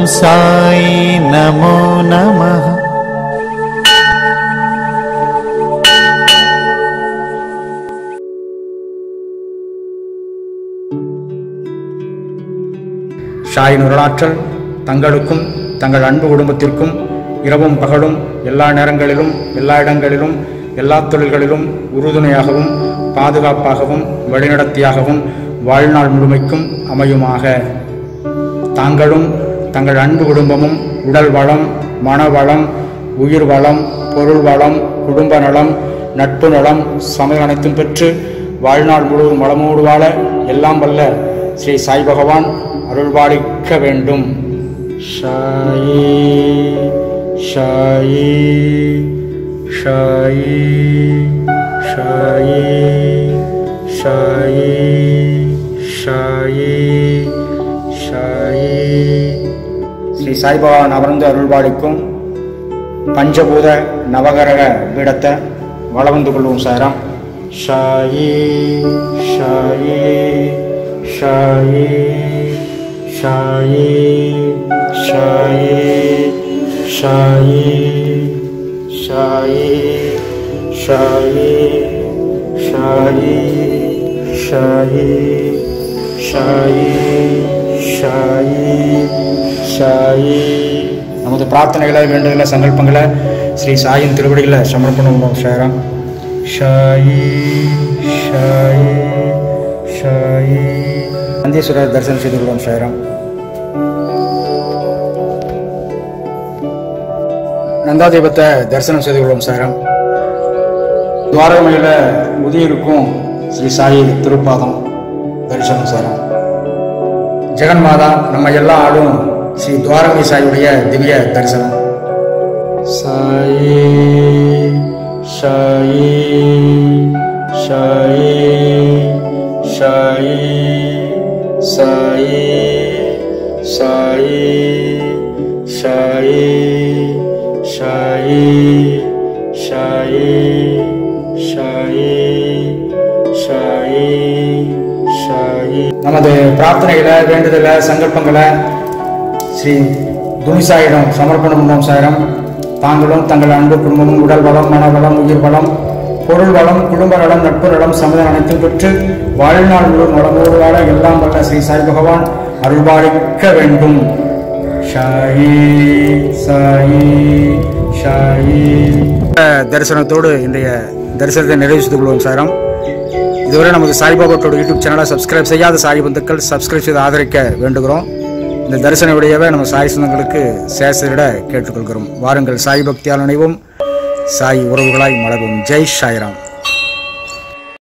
சாய் நமோ நமः ஷாயின் அருளாற்றல் தங்களுக்கும் தங்கள் அன்பு குடும்பத்திற்கும் இரவும் பகலும் எல்லா நேரங்களிலும் எல்லா இடங்களிலும் எல்லா தொழில்களிலும் உறுதுணையாகவும் பாதுகாப்பாகவும் வழிநடத்தியாகவும் வாழ்நாள் முழுமைக்கும் அமையுமாக தாங்களும் தங்கள் அன்பு குடும்பமும் உடல் வளம் மன வளம் உயிர் வளம் பொருள் வளம் குடும்ப நலம் நட்பு நலம் சமய அனைத்தும் பெற்று வாழ்நாள் முழுவதும் வளமோடு வாழ எல்லாம் வல்ல ஸ்ரீ சாய் பகவான் அருள்பாலிக்க வேண்டும் ஷாயி ஷாயி ஷாயி ஷாயி ஷாயி ஷாயி ஷாயி ஸ்ரீ சாய்பாபா அமர்ந்து அருள்பாலிக்கும் பஞ்சபூத நவகரக பீடத்தை வளவந்து கொள்வோம் சாரம் ஷாயி ஷாயி ஷாயி ஷாயி ஷாயி ஷாயி ஷாயி ஷாயி ஷாயி ஷாயி ஷாயி ஷாயி ஷாயி நமது பிரார்த்தனைகளை வேண்டுதலை சங்கல்பங்களை ஸ்ரீ சாயின் திருவடிகளை சமர்ப்பணம் ஷேரம் ஷாயி ஷாயி ஷாயி நந்தீஸ்வரர் தரிசனம் செய்து கொள்வோம் ஷேரம் நந்தாதீபத்தை தரிசனம் செய்து கொள்வோம் சாரம் துவாரமையில் உதியிருக்கும் ஸ்ரீ சாயி திருப்பாதம் தரிசனம் சாரம் ஜெகன்மாதா நம்ம எல்லா ஆளும் ஸ்ரீ துவாரகை சாயுடைய திவ்ய தரிசனம் சாயி சாயி சாயி சாயி சாயி சாயி சாயி ஷாயி ஷாயி ஷாயி ஷாயி ஷாயி நமது பிரார்த்தனைகளை வேண்டுதலை சங்கல்பங்களை ஸ்ரீ துணிசாயிடம் சமர்ப்பணம் பண்ணோம் சாயிரம் தாங்களும் தங்கள் அன்பு குடும்பமும் உடல் வளம் மன வளம் உயிர் வளம் பொருள் வளம் குடும்ப நலம் நட்பு நலம் சமுதாயம் அனைத்தும் பெற்று வாழ்நாள் முழு நலமோடு வாழ எல்லாம் வல்ல ஸ்ரீ சாய் பகவான் அருள்பாலிக்க வேண்டும் ஷாயி சாயி ஷாயி தரிசனத்தோடு இன்றைய தரிசனத்தை நிறைவு செய்து கொள்வோம் சாரம் இதுவரை நமது சாய்பாபாட்டோட யூடியூப் சேனலை சப்ஸ்கிரைப் செய்யாத சாய் பந்துக்கள் சப்ஸ்கிரைப் செய்து ஆதரிக்க வேண்டுகிறோம் இந்த தரிசன விடையவே நம்ம சாய் சொந்தங்களுக்கு சேசரிட கேட்டுக்கொள்கிறோம் வாருங்கள் சாய் பக்தியால் நினைவும் சாய் உறவுகளாய் மலரும் ஜெய் சாய்ராம்